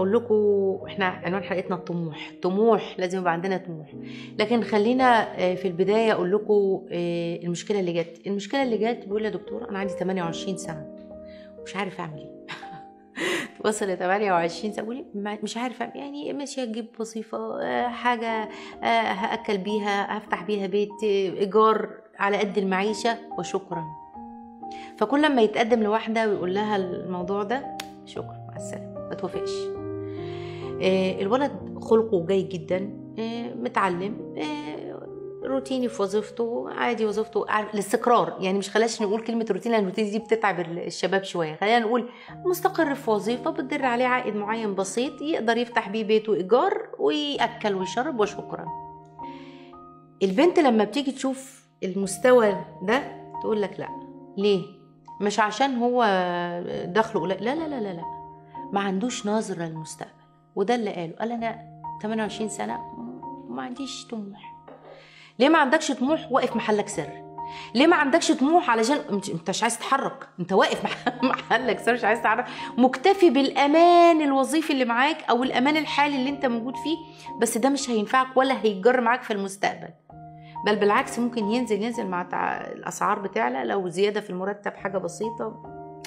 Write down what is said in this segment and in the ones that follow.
اقول لكم احنا عنوان حلقتنا الطموح طموح لازم يبقى عندنا طموح لكن خلينا آه، في البدايه اقول لكم آه، المشكله اللي جت المشكله اللي جت بيقول يا دكتور انا عندي 28 سنه مش عارف اعمل ايه وصل ل 28 سنه بقول ما- مش عارف أعمل يعني ماشي اجيب وظيفه آه، حاجه آه، هاكل بيها هفتح بيها بيت آه، ايجار على قد المعيشه وشكرا فكل لما يتقدم لواحده ويقول لها الموضوع ده شكرا مع السلامه ما توافقش آه، الولد خلقه جيد جدا آه، متعلم آه، روتيني في وظيفته عادي وظيفته عارف- الاستقرار يعني مش خلاش نقول كلمه روتين لان الروتين دي بتتعب الشباب شويه خلينا نقول مستقر في وظيفه بتدر عليه عائد معين بسيط يقدر يفتح بيه بيته ايجار وياكل ويشرب وشكرا البنت لما بتيجي تشوف المستوى ده تقول لك لا ليه مش عشان هو دخله قليل لا لا لا لا لا ما عندوش نظرة للمستقبل وده اللي قاله قال انا 28 سنة ما عنديش طموح ليه ما عندكش طموح واقف محلك سر ليه ما عندكش طموح علشان انت انت مش عايز تتحرك انت واقف مح- محلك سر مش عايز تتحرك مكتفي بالامان الوظيفي اللي معاك او الامان الحالي اللي انت موجود فيه بس ده مش هينفعك ولا هيجر معاك في المستقبل بل بالعكس ممكن ينزل ينزل مع تع... الاسعار بتعلى لو زياده في المرتب حاجه بسيطه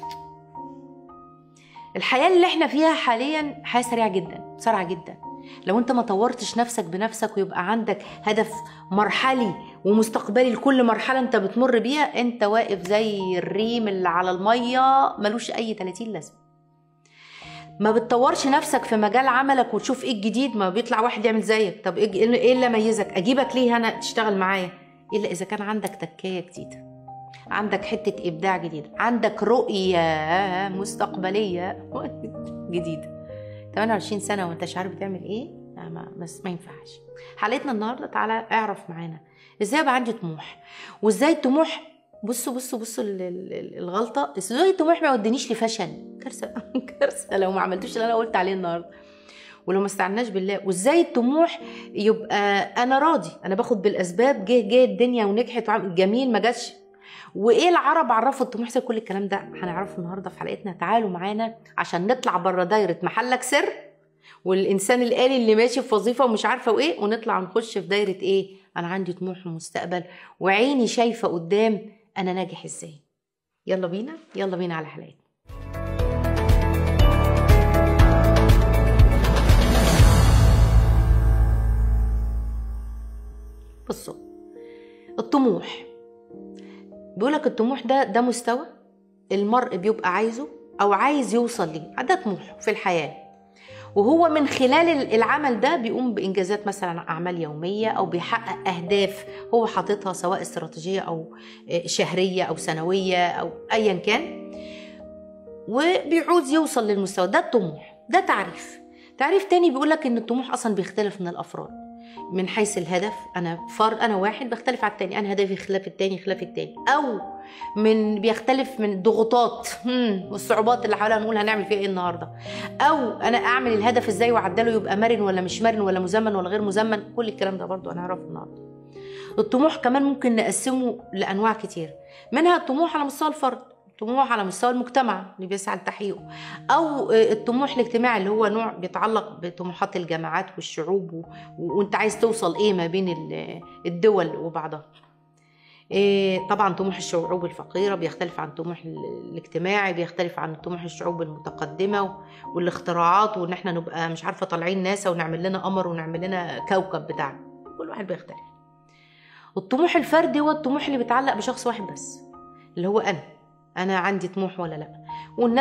الحياه اللي احنا فيها حاليا حياه سريعه جدا سريعه جدا لو انت ما طورتش نفسك بنفسك ويبقى عندك هدف مرحلي ومستقبلي لكل مرحله انت بتمر بيها انت واقف زي الريم اللي على الميه ملوش اي 30 لازمه ما بتطورش نفسك في مجال عملك وتشوف ايه الجديد ما بيطلع واحد يعمل زيك طب ايه إيه اللي اميزك اجيبك ليه انا تشتغل معايا الا اذا كان عندك تكايه جديده عندك حته ابداع جديد عندك رؤيه مستقبليه جديده 28 سنه وانت مش عارف تعمل ايه لا ما بس ما ينفعش حلقتنا النهارده تعالى اعرف معانا ازاي يبقى عندي طموح وازاي الطموح بصوا بصوا بصوا ال- ال- ال- الغلطه ازاي الطموح ما يودينيش لفشل كارثه كارثه لو ما عملتوش اللي انا قلت عليه النهارده ولو ما استعناش بالله وازاي الطموح يبقى انا راضي انا باخد بالاسباب جه جه الدنيا ونجحت وعمل جميل ما جاتش وايه العرب عرفوا الطموح زي كل الكلام ده هنعرفه النهارده في حلقتنا تعالوا معانا عشان نطلع بره دايره محلك سر والانسان الآلي اللي ماشي في وظيفه ومش عارفه وايه ونطلع نخش في دايره ايه انا عندي طموح ومستقبل وعيني شايفه قدام انا ناجح ازاي يلا بينا يلا بينا على حلقتنا بصوا الطموح بيقولك الطموح ده ده مستوى المرء بيبقى عايزه او عايز يوصل ليه ده طموح في الحياه وهو من خلال ال- العمل ده بيقوم بانجازات مثلا اعمال يوميه او بيحقق اهداف هو حاططها سواء استراتيجيه او آه، شهريه او سنويه او ايا كان وبيعوز يوصل للمستوى ده الطموح ده تعريف تعريف تاني بيقولك ان الطموح اصلا بيختلف من الافراد من حيث الهدف انا فرد انا واحد بختلف عن التاني انا هدفي خلاف التاني خلاف التاني او من بيختلف من ضغوطات هم، والصعوبات اللي حواليها نقول هنعمل فيها ايه النهارده او انا اعمل الهدف ازاي واعدله يبقى مرن ولا مش مرن ولا مزمن ولا غير مزمن كل الكلام ده برضو انا هعرفه النهارده الطموح كمان ممكن نقسمه لانواع كتير منها الطموح على مستوى الفرد الطموح على مستوى المجتمع اللي بيسعى لتحقيقه او آه، الطموح الاجتماعي اللي هو نوع بيتعلق بطموحات الجامعات والشعوب و... و- وانت عايز توصل ايه ما بين ال- الدول وبعضها إيه طبعا طموح الشعوب الفقيرة بيختلف عن الطموح ال- الاجتماعي بيختلف عن طموح الشعوب المتقدمة و- والاختراعات وان احنا نبقى مش عارفة طالعين ناسا ونعمل لنا قمر ونعمل لنا كوكب بتاعنا كل واحد بيختلف الطموح الفردي هو الطموح اللي بيتعلق بشخص واحد بس اللي هو انا انا عندي طموح ولا لا والناس